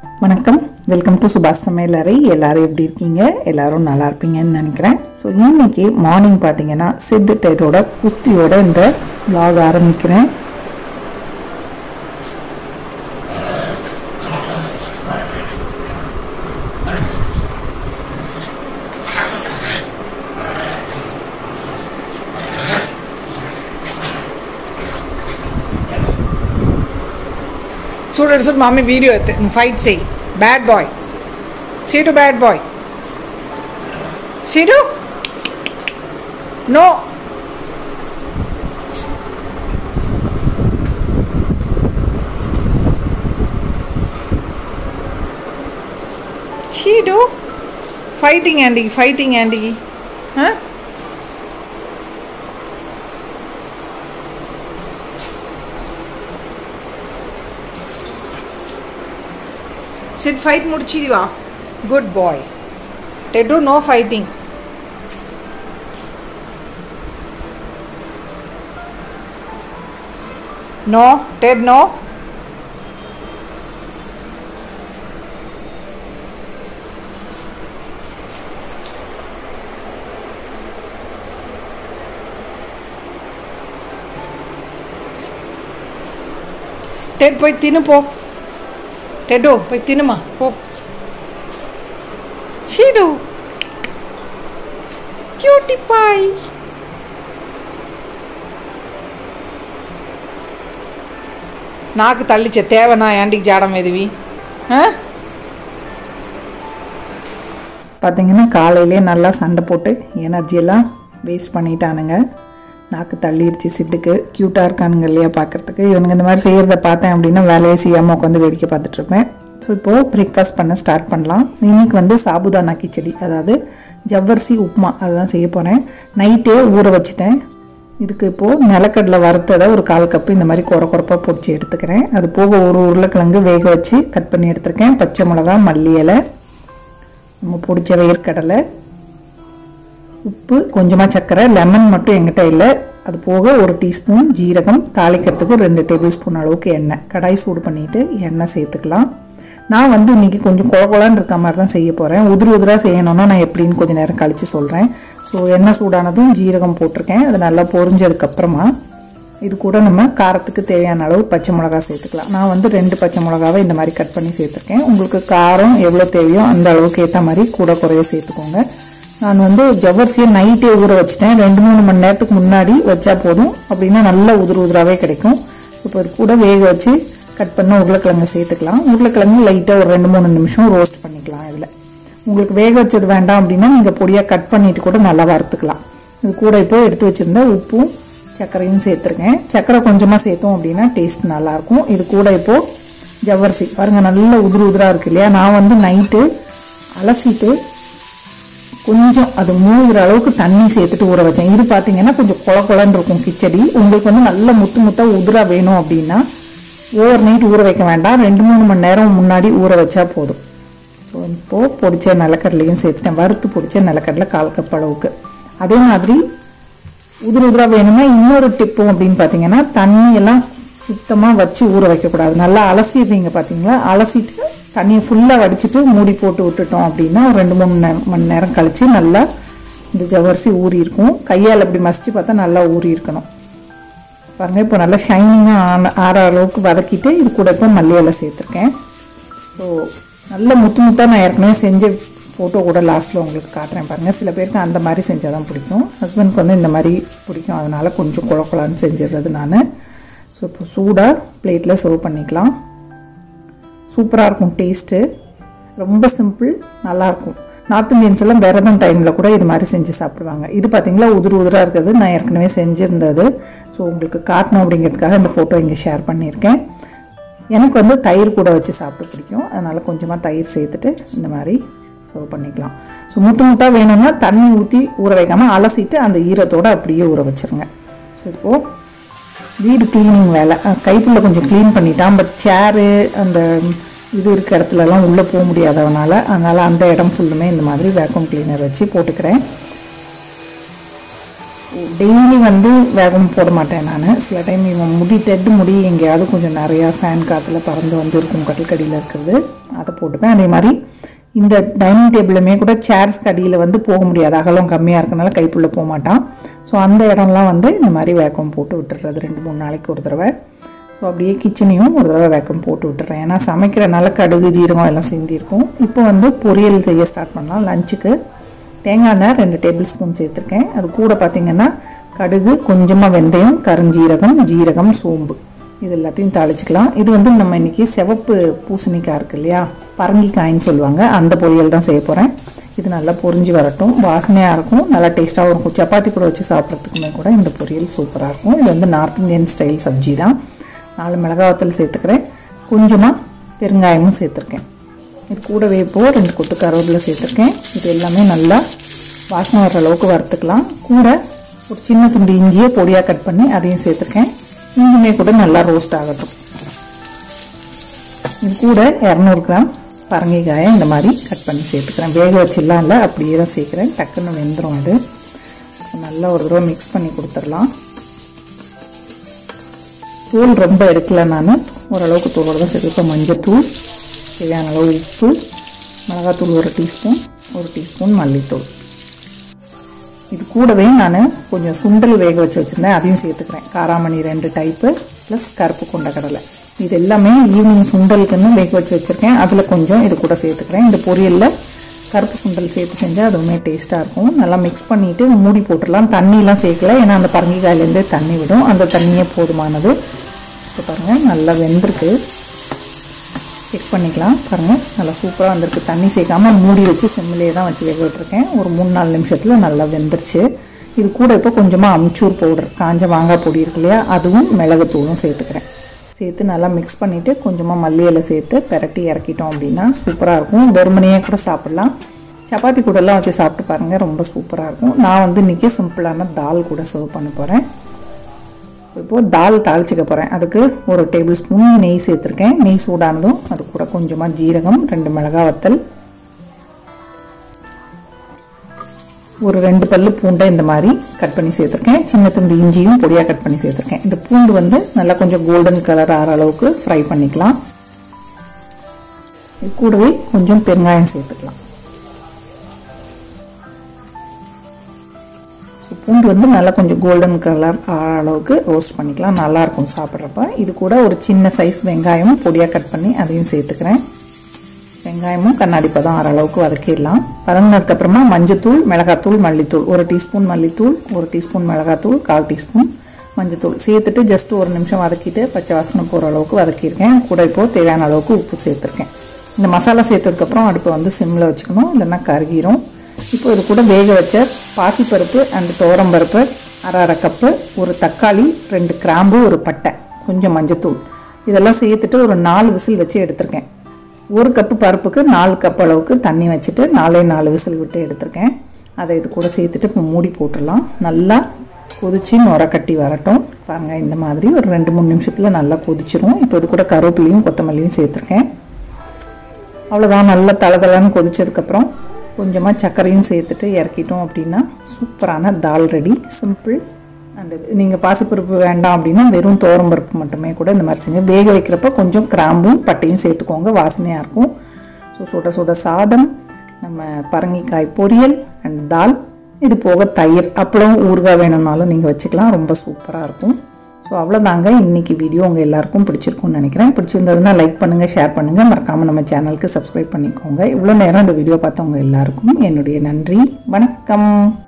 வணக்கம் welcome to சுபாஷ் சமையல் அறை எல்லாரும் எப்படி இருக்கீங்க எல்லாரும் நல்லா இருப்பீங்கன்னு நினைக்கிறேன் ஸோ இன்னைக்கு மார்னிங் பார்த்தீங்கன்னா சிட்டு டைட்டோட குஸ்தியோட இந்த vlog ஆரம்பிக்கிறேன் చూడు చూడు మమ్మీ వీడియో ఫైట్ చెయ్యి bad boy sit bad boy sit no చీడు ఫైటింగ్ అండి ఫైటింగ్ అండి సిట్ ఫైట్ ముడిచిదివా good boy Ted no fighting no Ted no Ted పోయి తిను పో టెడ్డు పోయి తినుమా పో చీడు క్యూటీ పాయ్ నాకు తల్లి చె తేవనా యాంటికి జాడం ఎదివి பார்த்தீங்கன்னா காலையிலே நல்லா சண்டை போட்டு எனர்ஜியெல்லாம் வேஸ்ட் பண்ணிட்டானுங்க நாக்கு தள்ளிருச்சு சிட்டுக்கு க்யூட்டாக இருக்கானுங்க இல்லையா பார்க்குறதுக்கு இவனுங்க இந்த மாதிரி செய்கிறத பார்த்தேன் அப்படின்னா வேலையை செய்யாமல் உட்காந்து வேடிக்கை பார்த்துட்ருப்பேன் ஸோ இப்போது பிரேக்ஃபாஸ்ட் பண்ண ஸ்டார்ட் பண்ணலாம் இன்றைக்கி வந்து சாபுதானா கிச்சடி அதாவது ஜவ்வரிசி உப்புமா அதுதான் செய்ய போகிறேன் நைட்டே ஊற வச்சுட்டேன் இதுக்கு இப்போது நிலக்கடலை வறுத்ததை ஒரு கால் கப்பு இந்த மாதிரி குறை குறைப்பாக பொடிச்சு எடுத்துக்கிறேன் அது போக ஒரு உருளைக்கிழங்கு வேக வச்சு கட் பண்ணி எடுத்திருக்கேன் பச்சை மிளகா மல்லி இலை நம்ம பிடிச்ச வேர்க்கடலை உப்பு கொஞ்சமாக சர்க்கரை லெமன் மட்டும் எங்கிட்ட இல்லை அது போக ஒரு டீஸ்பூன் ஜீரகம் தாளிக்கிறதுக்கு ரெண்டு டேபிள் ஸ்பூன் அளவுக்கு எண்ணெய் கடாய் சூடு பண்ணிவிட்டு எண்ணெய் சேர்த்துக்கலாம் நான் வந்து இன்றைக்கி கொஞ்சம் குழ குழன்னு இருக்க மாதிரி தான் செய்ய போகிறேன் உதிரி உதிராக செய்யணும்னா நான் எப்படின்னு கொஞ்சம் நேரம் கழித்து சொல்கிறேன் ஸோ எண்ணெய் சூடானதும் ஜீரகம் போட்டிருக்கேன் அது நல்லா பொரிஞ்சதுக்கப்புறமா இது கூட நம்ம காரத்துக்கு தேவையான அளவு பச்சை மிளகா சேர்த்துக்கலாம் நான் வந்து ரெண்டு பச்சை மிளகாவை இந்த மாதிரி கட் பண்ணி சேர்த்துருக்கேன் உங்களுக்கு காரம் எவ்வளோ தேவையோ அந்த அளவுக்கு ஏற்ற மாதிரி கூட குறைய சேர்த்துக்கோங்க நான் வந்து ஜவ்வரிசியை நைட்டே ஊற வச்சுட்டேன் ரெண்டு மூணு மணி நேரத்துக்கு முன்னாடி வச்சா போதும் அப்படின்னா நல்ல உதிர் உதிராகவே கிடைக்கும் ஸோ இப்போ இது கூட வேக வச்சு கட் பண்ண உருளைக்கிழங்கு சேர்த்துக்கலாம் உருளைக்கிழங்கு லைட்டாக ஒரு ரெண்டு மூணு நிமிஷம் ரோஸ்ட் பண்ணிக்கலாம் இதில் உங்களுக்கு வேக வச்சது வேண்டாம் அப்படின்னா நீங்கள் பொடியாக கட் பண்ணிட்டு கூட நல்லா வறுத்துக்கலாம் இது கூட இப்போ எடுத்து வச்சுருந்த உப்பும் சர்க்கரையும் சேர்த்துருக்கேன் சர்க்கரை கொஞ்சமாக சேர்த்தோம் அப்படின்னா டேஸ்ட் நல்லாயிருக்கும் இது கூட இப்போது ஜவ்வரிசி பாருங்கள் நல்ல உதிர் உதிராக இருக்கு இல்லையா நான் வந்து நைட்டு அலசிட்டு கொஞ்சம் அது மூழ்கிற அளவுக்கு தண்ணி சேர்த்துட்டு ஊற வச்சேன் இது பார்த்தீங்கன்னா கொஞ்சம் குள குளன்னு இருக்கும் கிச்சடி உங்களுக்கு வந்து நல்ல முத்து முத்தாக உதிரா வேணும் அப்படின்னா ஓவர் நைட் ஊற வைக்க வேண்டாம் ரெண்டு மூணு மணி நேரம் முன்னாடி ஊற வச்சா போதும் ஸோ இப்போது பொடிச்ச நிலக்கடலையும் சேர்த்துட்டேன் வறுத்து பொடிச்ச நிலக்கடலை கால் கப் அளவுக்கு அதே மாதிரி உதிர உதிரா வேணும்னா இன்னொரு டிப்பும் அப்படின்னு பார்த்தீங்கன்னா தண்ணியெல்லாம் சுத்தமாக வச்சு ஊற வைக்கக்கூடாது நல்லா அலசிடுறீங்க பார்த்தீங்களா அலசிட்டு தண்ணியை ஃபுல்லாக வடிச்சிட்டு மூடி போட்டு விட்டுட்டோம் அப்படின்னா ஒரு ரெண்டு மூணு நே மணி நேரம் கழித்து நல்லா இந்த ஜவ்வரிசி ஊறி இருக்கும் கையால் இப்படி மசிச்சு பார்த்தா நல்லா ஊறி இருக்கணும் பாருங்கள் இப்போ நல்லா ஷைனிங்காக ஆன ஆற அளவுக்கு வதக்கிட்டு இது கூட இப்போ மல்லி இலை சேர்த்துருக்கேன் ஸோ நல்ல முத்து முத்தாக நான் ஏற்கனவே செஞ்ச ஃபோட்டோ கூட லாஸ்ட்டில் உங்களுக்கு காட்டுறேன் பாருங்கள் சில பேருக்கு அந்த மாதிரி செஞ்சால் தான் பிடிக்கும் ஹஸ்பண்ட்க்கு வந்து இந்த மாதிரி பிடிக்கும் அதனால் கொஞ்சம் குழ குழான்னு செஞ்சிடுறது நான் ஸோ இப்போ சூடாக பிளேட்டில் சர்வ் பண்ணிக்கலாம் சூப்பராக இருக்கும் டேஸ்ட்டு ரொம்ப சிம்பிள் நல்லாயிருக்கும் நார்த் இந்தியன்ஸ் எல்லாம் விரதம் டைமில் கூட இது மாதிரி செஞ்சு சாப்பிடுவாங்க இது பார்த்தீங்களா உதிர் உதிராக இருக்கிறது நான் ஏற்கனவே செஞ்சுருந்தது ஸோ உங்களுக்கு காட்டணும் அப்படிங்கிறதுக்காக இந்த ஃபோட்டோ இங்கே ஷேர் பண்ணியிருக்கேன் எனக்கு வந்து தயிர் கூட வச்சு சாப்பிட பிடிக்கும் அதனால் கொஞ்சமாக தயிர் சேர்த்துட்டு இந்த மாதிரி சர்வ் பண்ணிக்கலாம் ஸோ முத்து முத்தாக வேணும்னா தண்ணி ஊற்றி ஊற வைக்காமல் அலசிட்டு அந்த ஈரத்தோடு அப்படியே ஊற வச்சுருங்க ஸோ இப்போது வீடு க்ளீனிங் வேலை கைப்புள்ள கொஞ்சம் க்ளீன் பண்ணிட்டான் பட் சேரு அந்த இது இருக்க இடத்துலலாம் உள்ளே போக முடியாதவனால அதனால் அந்த இடம் ஃபுல்லுமே இந்த மாதிரி வேக்யூம் கிளீனர் வச்சு போட்டுக்கிறேன் டெய்லி வந்து வேகம் போட மாட்டேன் நான் சில டைம் இவன் முடி டெட்டு முடி எங்கேயாவது கொஞ்சம் நிறையா ஃபேன் காற்றுல பறந்து வந்து இருக்கும் கட்டில் இருக்கிறது அதை போட்டுப்பேன் அதே மாதிரி இந்த டைனிங் டேபிளுமே கூட சேர்ஸ் கடியில் வந்து போக முடியாது அகலம் கம்மியாக இருக்கனால கைப்புள்ள போக மாட்டான் ஸோ அந்த இடம்லாம் வந்து இந்த மாதிரி வேக்கம் போட்டு விட்டுறது ரெண்டு மூணு நாளைக்கு ஒரு தடவை ஸோ அப்படியே கிச்சனையும் ஒரு தடவை வேக்கம் போட்டு விட்டுறேன் ஏன்னா சமைக்கிறனால கடுகு ஜீரகம் எல்லாம் சிந்திருக்கும் இப்போ வந்து பொரியல் செய்ய ஸ்டார்ட் பண்ணலாம் லஞ்சுக்கு தேங்காய் எண்ணெய் ரெண்டு டேபிள் ஸ்பூன் சேர்த்துருக்கேன் அது கூட பார்த்திங்கன்னா கடுகு கொஞ்சமாக வெந்தயம் கருஞ்சீரகம் ஜீரகம் சோம்பு இது எல்லாத்தையும் தாளிச்சுக்கலாம் இது வந்து நம்ம இன்றைக்கி சிவப்பு பூசணிக்காய் இருக்கு இல்லையா பரங்கிக்காயின்னு சொல்லுவாங்க அந்த பொரியல் தான் செய்ய போகிறேன் இது நல்லா பொரிஞ்சு வரட்டும் வாசனையாக இருக்கும் நல்லா டேஸ்ட்டாகவும் இருக்கும் சப்பாத்தி கூட வச்சு சாப்பிட்றதுக்குமே கூட இந்த பொரியல் சூப்பராக இருக்கும் இது வந்து நார்த் இந்தியன் ஸ்டைல் சப்ஜி தான் நாலு மிளகாவத்தல் சேர்த்துக்கிறேன் கொஞ்சமாக பெருங்காயமும் சேர்த்துருக்கேன் இது கூடவே இப்போது ரெண்டு கொத்து கருவேப்பிலை சேர்த்துருக்கேன் இது எல்லாமே நல்லா வாசனை வர்ற அளவுக்கு வறுத்துக்கலாம் கூட ஒரு சின்ன துண்டு இஞ்சியை பொடியாக கட் பண்ணி அதையும் சேர்த்துருக்கேன் இஞ்சியுமே கூட நல்லா ரோஸ்ட் ஆகட்டும் இது கூட இரநூறு கிராம் பரங்கிக்காயை இந்த மாதிரி கட் பண்ணி சேர்த்துக்கிறேன் வேக வச்சிடலாம் இல்லை அப்படியே தான் சேர்க்குறேன் டக்குன்னு வெந்துடும் இது நல்லா ஒரு தடவை மிக்ஸ் பண்ணி கொடுத்துடலாம் தூள் ரொம்ப எடுக்கல நான் ஓரளவுக்கு தூளோட தான் சேர்த்துருக்கேன் மஞ்சத்தூள் தேவையான அளவு உப்பு மிளகாத்தூள் ஒரு டீஸ்பூன் ஒரு டீஸ்பூன் மல்லித்தூள் இது கூடவே நான் கொஞ்சம் சுண்டல் வேக வச்சு வச்சுருந்தேன் அதையும் சேர்த்துக்கிறேன் காராமணி ரெண்டு டைப்பு ப்ளஸ் கருப்பு கொண்ட கடலை இது எல்லாமே ஈவினிங் சுண்டலுக்குன்னு வேக வச்சு வச்சுருக்கேன் அதில் கொஞ்சம் இது கூட சேர்த்துக்கிறேன் இந்த பொரியலில் கருப்பு சுண்டல் சேர்த்து செஞ்சால் அதுவுமே டேஸ்ட்டாக இருக்கும் நல்லா மிக்ஸ் பண்ணிவிட்டு மூடி போட்டுடலாம் தண்ணியெலாம் சேர்க்கல ஏன்னா அந்த பரங்கிக்காயிலேருந்தே தண்ணி விடும் அந்த தண்ணியே போதுமானது ஸோ பாருங்கள் நல்லா வெந்திருக்கு செக் பண்ணிக்கலாம் பாருங்கள் நல்லா சூப்பராக வந்திருக்கு தண்ணி சேர்க்காமல் மூடி வச்சு செம்மிலே தான் வச்சு வேக விட்டுருக்கேன் ஒரு மூணு நாலு நிமிஷத்தில் நல்லா வெந்துருச்சு இது கூட இப்போ கொஞ்சமாக அம்ச்சூர் பவுடர் காஞ்ச மாங்காய் பொடி இருக்கு இல்லையா அதுவும் மிளகுத்தூளும் சேர்த்துக்கிறேன் சேர்த்து நல்லா மிக்ஸ் பண்ணிவிட்டு கொஞ்சமாக மல்லி இலை சேர்த்து பெரட்டி இறக்கிட்டோம் அப்படின்னா சூப்பராக இருக்கும் வெறுமனையே கூட சாப்பிட்லாம் சப்பாத்தி கூடலாம் வச்சு சாப்பிட்டு பாருங்கள் ரொம்ப சூப்பராக இருக்கும் நான் வந்து இன்றைக்கி சிம்பிளான தால் கூட சர்வ் பண்ண போகிறேன் இப்போது தால் தாளிச்சிக்க போகிறேன் அதுக்கு ஒரு டேபிள் ஸ்பூன் நெய் சேர்த்துருக்கேன் நெய் சூடானதும் அது கூட கொஞ்சமாக ஜீரகம் ரெண்டு மிளகாய் வத்தல் ஒரு ரெண்டு பல்லு பூண்டை இந்த மாதிரி கட் பண்ணி சேர்த்துருக்கேன் சின்ன துண்டு இஞ்சியும் பொடியாக கட் பண்ணி சேர்த்துருக்கேன் இந்த பூண்டு வந்து நல்லா கொஞ்சம் கோல்டன் கலர் ஆகிற அளவுக்கு ஃப்ரை பண்ணிக்கலாம் இது கூடவே கொஞ்சம் பெருங்காயம் சேர்த்துக்கலாம் ஸோ பூண்டு வந்து நல்லா கொஞ்சம் கோல்டன் கலர் அளவுக்கு ரோஸ்ட் பண்ணிக்கலாம் நல்லாயிருக்கும் சாப்பிட்றப்ப இது கூட ஒரு சின்ன சைஸ் வெங்காயம் பொடியாக கட் பண்ணி அதையும் சேர்த்துக்கிறேன் வெங்காயமும் கண்ணாடி பதம் ஆற அளவுக்கு வதக்கிடலாம் வதங்கினதுக்கப்புறமா மஞ்சத்தூள் மிளகாத்தூள் மல்லித்தூள் ஒரு டீஸ்பூன் மல்லித்தூள் ஒரு டீஸ்பூன் மிளகாத்தூள் கால் டீஸ்பூன் மஞ்சத்தூள் சேர்த்துட்டு ஜஸ்ட் ஒரு நிமிஷம் வதக்கிட்டு பச்சை வாசனை போகிற அளவுக்கு வதக்கியிருக்கேன் கூட இப்போது தேவையான அளவுக்கு உப்பு சேர்த்துருக்கேன் இந்த மசாலா சேர்த்ததுக்கப்புறம் அடுப்பை வந்து சிம்மில் வச்சுக்கணும் இல்லைன்னா கருகிரும் இப்போ இது கூட வேக வச்ச பாசிப்பருப்பு அண்ட் துவரம்பருப்பு அரை அரை கப்பு ஒரு தக்காளி ரெண்டு கிராம்பு ஒரு பட்டை கொஞ்சம் மஞ்சத்தூள் இதெல்லாம் சேர்த்துட்டு ஒரு நாலு விசில் வச்சு எடுத்திருக்கேன் ஒரு கப்பு பருப்புக்கு நாலு கப் அளவுக்கு தண்ணி வச்சுட்டு நாலே நாலு விசில் விட்டு எடுத்திருக்கேன் அதை இது கூட சேர்த்துட்டு இப்போ மூடி போட்டுடலாம் நல்லா கொதிச்சு நுர கட்டி வரட்டும் பாருங்கள் இந்த மாதிரி ஒரு ரெண்டு மூணு நிமிஷத்தில் நல்லா கொதிச்சிரும் இப்போ இது கூட கருவேப்பிலையும் கொத்தமல்லியும் சேர்த்துருக்கேன் அவ்வளோதான் நல்லா தலை தலைன்னு கொதிச்சதுக்கப்புறம் கொஞ்சமாக சர்க்கரையும் சேர்த்துட்டு இறக்கிட்டோம் அப்படின்னா சூப்பரான தால் ரெடி சிம்பிள் அண்ட் இது நீங்கள் பாசிப்பருப்பு வேண்டாம் அப்படின்னா வெறும் பருப்பு மட்டுமே கூட இந்த மாதிரி செஞ்சு வேக வைக்கிறப்ப கொஞ்சம் கிராம்பும் பட்டையும் சேர்த்துக்கோங்க வாசனையாக இருக்கும் ஸோ சுட சுட சாதம் நம்ம பரங்கிக்காய் பொரியல் அண்ட் தால் இது போக தயிர் அப்பளம் ஊறுகாய் வேணும்னாலும் நீங்கள் வச்சுக்கலாம் ரொம்ப சூப்பராக இருக்கும் ஸோ அவ்வளோதாங்க இன்றைக்கி வீடியோ உங்கள் எல்லாருக்கும் பிடிச்சிருக்கும்னு நினைக்கிறேன் பிடிச்சிருந்ததுன்னா லைக் பண்ணுங்கள் ஷேர் பண்ணுங்கள் மறக்காமல் நம்ம சேனலுக்கு சப்ஸ்கிரைப் பண்ணிக்கோங்க இவ்வளோ நேரம் இந்த வீடியோ பார்த்தவங்க எல்லாருக்கும் என்னுடைய நன்றி வணக்கம்